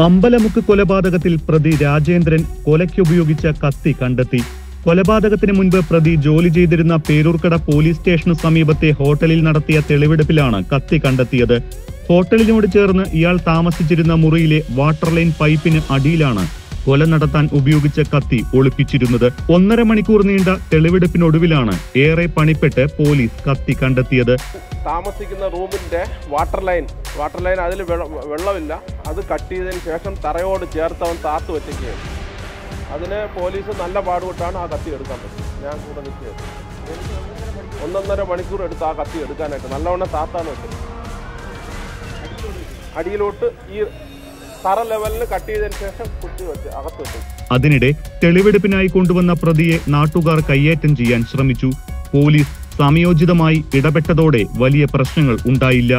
അമ്പലമുക്ക് കൊലപാതകത്തിൽ പ്രതി രാജേന്ദ്രൻ കൊലയ്ക്കുപയോഗിച്ച കത്തി കണ്ടെത്തി കൊലപാതകത്തിന് മുൻപ് പ്രതി ജോലി ചെയ്തിരുന്ന പേരൂർക്കട പോലീസ് സ്റ്റേഷനു സമീപത്തെ ഹോട്ടലിൽ നടത്തിയ തെളിവെടുപ്പിലാണ് കത്തി കണ്ടെത്തിയത് ഹോട്ടലിനോട് ചേർന്ന് ഇയാൾ താമസിച്ചിരുന്ന മുറിയിലെ വാട്ടർ ലൈൻ പൈപ്പിന് അടിയിലാണ് കൊല നടത്താൻ ഉപയോഗിച്ച കത്തി ഒളിപ്പിച്ചിരുന്നത് ഒന്നര മണിക്കൂർ നീണ്ട തെളിവെടുപ്പിനൊടുവിലാണ് ഏറെ പണിപ്പെട്ട് പോലീസ് കത്തി കണ്ടെത്തിയത് താമസിക്കുന്ന റൂമിൻ്റെ വാട്ടർ ലൈൻ വാട്ടർ ലൈൻ അതിൽ വെള്ളമില്ല അത് കട്ട് ചെയ്തതിന് ശേഷം തറയോട് ചേർത്ത് അവൻ താത്ത് വെച്ചിരിക്കുകയാണ് അതിന് പോലീസ് നല്ല പാടുപെട്ടാണ് ആ കത്തി എടുക്കാൻ പറ്റും ഞാൻ കൂടെ നിൽക്കുകയാണ് ഒന്നൊന്നര മണിക്കൂർ എടുത്ത് ആ കത്തി എടുക്കാനായിട്ട് നല്ലവണ്ണം താത്താണ് വെച്ചത് അടിയിലോട്ട് ഈ തറ ലെവലിന് കട്ട് ചെയ്തതിന് ശേഷം കുത്തി വെച്ച് അകത്ത് വെച്ചു അതിനിടെ തെളിവെടുപ്പിനായി കൊണ്ടുവന്ന പ്രതിയെ നാട്ടുകാർ കയ്യേറ്റം ചെയ്യാൻ ശ്രമിച്ചു പോലീസ് സമയോചിതമായി ഇടപെട്ടതോടെ വലിയ പ്രശ്നങ്ങൾ ഉണ്ടായില്ല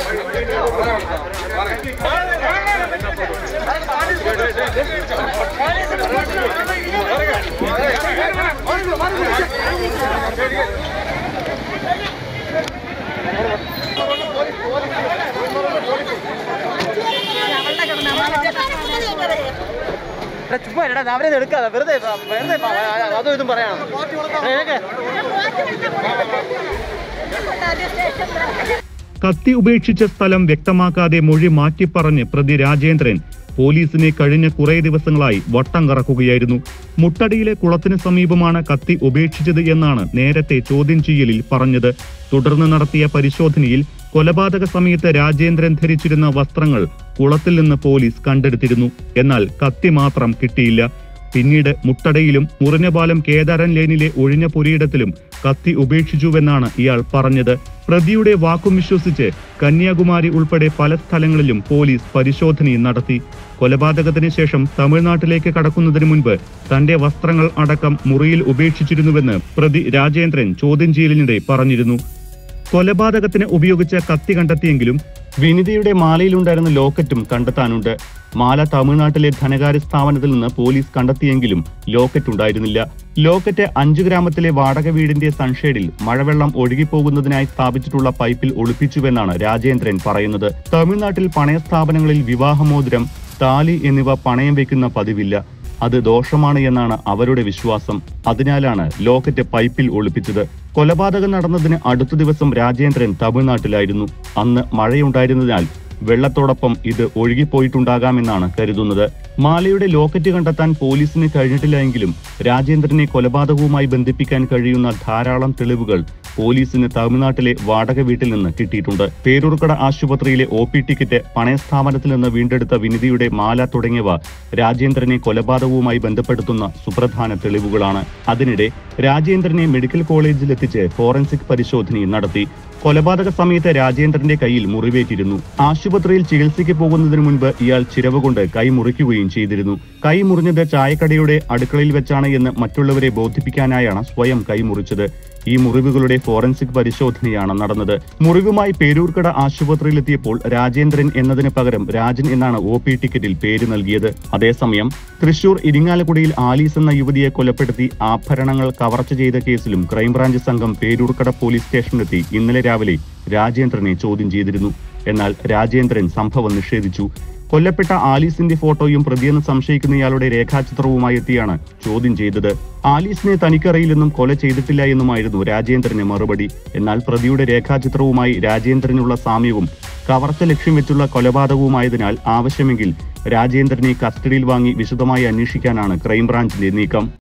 എടാ, ചുമ്മാ ഇരടാ, അവരെ ഇത് എടുക്കാതെ വെറുതെ പ- വെറുതെ പ- അതും ഇതും പറയണം നിനക്ക് കത്തി ഉപേക്ഷിച്ച സ്ഥലം വ്യക്തമാക്കാതെ മൊഴി മാറ്റിപ്പറഞ്ഞ് പ്രതി രാജേന്ദ്രൻ പോലീസിനെ കഴിഞ്ഞ കുറേ ദിവസങ്ങളായി വട്ടം കറക്കുകയായിരുന്നു മുട്ടടിയിലെ കുളത്തിന് സമീപമാണ് കത്തി ഉപേക്ഷിച്ചത് എന്നാണ് നേരത്തെ ചോദ്യം ചെയ്യലിൽ പറഞ്ഞത് തുടർന്ന് നടത്തിയ പരിശോധനയിൽ കൊലപാതക സമയത്ത് രാജേന്ദ്രൻ ധരിച്ചിരുന്ന വസ്ത്രങ്ങൾ കുളത്തിൽ നിന്ന് പോലീസ് കണ്ടെടുത്തിരുന്നു എന്നാൽ കത്തി മാത്രം കിട്ടിയില്ല പിന്നീട് മുട്ടടയിലും മുറിഞ്ഞപാലം കേദാരൻ ലേനിലെ ഒഴിഞ്ഞ പുരയിടത്തിലും കത്തി ഉപേക്ഷിച്ചുവെന്നാണ് ഇയാൾ പറഞ്ഞത് പ്രതിയുടെ വാക്കും വിശ്വസിച്ച് കന്യാകുമാരി ഉൾപ്പെടെ പല സ്ഥലങ്ങളിലും പോലീസ് പരിശോധനയും നടത്തി കൊലപാതകത്തിന് ശേഷം തമിഴ്നാട്ടിലേക്ക് കടക്കുന്നതിന് മുൻപ് തന്റെ വസ്ത്രങ്ങൾ അടക്കം മുറിയിൽ ഉപേക്ഷിച്ചിരുന്നുവെന്ന് പ്രതി രാജേന്ദ്രൻ ചോദ്യം ചെയ്യലിനിടെ പറഞ്ഞിരുന്നു കൊലപാതകത്തിന് ഉപയോഗിച്ച കത്തി കണ്ടെത്തിയെങ്കിലും വിനിതയുടെ മാലയിലുണ്ടായിരുന്ന ലോക്കറ്റും കണ്ടെത്താനുണ്ട് മാല തമിഴ്നാട്ടിലെ ധനകാര്യ സ്ഥാപനത്തിൽ നിന്ന് പോലീസ് കണ്ടെത്തിയെങ്കിലും ലോക്കറ്റ് ഉണ്ടായിരുന്നില്ല ലോക്കറ്റ് അഞ്ചു ഗ്രാമത്തിലെ വാടക വീടിന്റെ സൺഷെയ്ഡിൽ മഴവെള്ളം ഒഴുകിപ്പോകുന്നതിനായി സ്ഥാപിച്ചിട്ടുള്ള പൈപ്പിൽ ഒളിപ്പിച്ചുവെന്നാണ് രാജേന്ദ്രൻ പറയുന്നത് തമിഴ്നാട്ടിൽ പണയ സ്ഥാപനങ്ങളിൽ വിവാഹമോതിരം താലി എന്നിവ പണയം വെക്കുന്ന പതിവില്ല അത് ദോഷമാണ് എന്നാണ് അവരുടെ വിശ്വാസം അതിനാലാണ് ലോക്കറ്റ് പൈപ്പിൽ ഒളിപ്പിച്ചത് കൊലപാതകം നടന്നതിന് അടുത്ത ദിവസം രാജേന്ദ്രൻ തമിഴ്നാട്ടിലായിരുന്നു അന്ന് മഴയുണ്ടായിരുന്നതിനാൽ വെള്ളത്തോടൊപ്പം ഇത് ഒഴുകിപ്പോയിട്ടുണ്ടാകാമെന്നാണ് കരുതുന്നത് മാലയുടെ ലോക്കറ്റ് കണ്ടെത്താൻ പോലീസിന് കഴിഞ്ഞിട്ടില്ല എങ്കിലും രാജേന്ദ്രനെ കൊലപാതകവുമായി ബന്ധിപ്പിക്കാൻ കഴിയുന്ന ധാരാളം തെളിവുകൾ പോലീസിന് തമിഴ്നാട്ടിലെ വാടക വീട്ടിൽ നിന്ന് കിട്ടിയിട്ടുണ്ട് പേരൂർക്കട ആശുപത്രിയിലെ ഒ പി ടിക്കറ്റ് പണയസ്ഥാപനത്തിൽ നിന്ന് വീണ്ടെടുത്ത വിനിതിയുടെ മാല തുടങ്ങിയവ രാജേന്ദ്രനെ കൊലപാതകവുമായി ബന്ധപ്പെടുത്തുന്ന സുപ്രധാന തെളിവുകളാണ് അതിനിടെ രാജേന്ദ്രനെ മെഡിക്കൽ കോളേജിൽ എത്തിച്ച് ഫോറൻസിക് പരിശോധനയും നടത്തി കൊലപാതക സമയത്ത് രാജേന്ദ്രന്റെ കയ്യിൽ മുറിവേറ്റിരുന്നു ആശുപത്രിയിൽ ചികിത്സയ്ക്ക് പോകുന്നതിന് മുൻപ് ഇയാൾ ചിരവ് കൊണ്ട് കൈ മുറിക്കുകയും ചെയ്തിരുന്നു കൈ മുറിഞ്ഞത് ചായക്കടയുടെ അടുക്കളയിൽ വെച്ചാണ് എന്ന് മറ്റുള്ളവരെ ബോധിപ്പിക്കാനായാണ് സ്വയം കൈ മുറിച്ചത് ഈ മുറിവുകളുടെ ഫോറൻസിക് പരിശോധനയാണ് നടന്നത് മുറിവുമായി പേരൂർക്കട ആശുപത്രിയിലെത്തിയപ്പോൾ രാജേന്ദ്രൻ എന്നതിന് പകരം രാജൻ എന്നാണ് ഒ പി ടിക്കറ്റിൽ പേര് നൽകിയത് അതേസമയം തൃശൂർ ഇരിങ്ങാലക്കുടിയിൽ ആലീസ് എന്ന യുവതിയെ കൊലപ്പെടുത്തി ആഭരണങ്ങൾ കവർച്ച ചെയ്ത കേസിലും ക്രൈംബ്രാഞ്ച് സംഘം പേരൂർക്കട പോലീസ് സ്റ്റേഷനിലെത്തി ഇന്നലെ രാവിലെ രാജേന്ദ്രനെ ചോദ്യം ചെയ്തിരുന്നു എന്നാൽ രാജേന്ദ്രൻ സംഭവം നിഷേധിച്ചു കൊല്ലപ്പെട്ട ആലീസിന്റെ ഫോട്ടോയും പ്രതിയെന്ന് സംശയിക്കുന്ന ഇയാളുടെ രേഖാചിത്രവുമായി എത്തിയാണ് ചോദ്യം ചെയ്തത് ആലീസിനെ തനിക്കറിയില്ലെന്നും കൊല ചെയ്തിട്ടില്ല എന്നുമായിരുന്നു രാജേന്ദ്രന് മറുപടി എന്നാൽ പ്രതിയുടെ രേഖാചിത്രവുമായി രാജേന്ദ്രനുള്ള സാമ്യവും കവർച്ച ലക്ഷ്യം വെച്ചുള്ള കൊലപാതകവുമായതിനാൽ ആവശ്യമെങ്കിൽ രാജേന്ദ്രനെ കസ്റ്റഡിയിൽ വാങ്ങി വിശദമായി അന്വേഷിക്കാനാണ് ക്രൈംബ്രാഞ്ചിന്റെ നീക്കം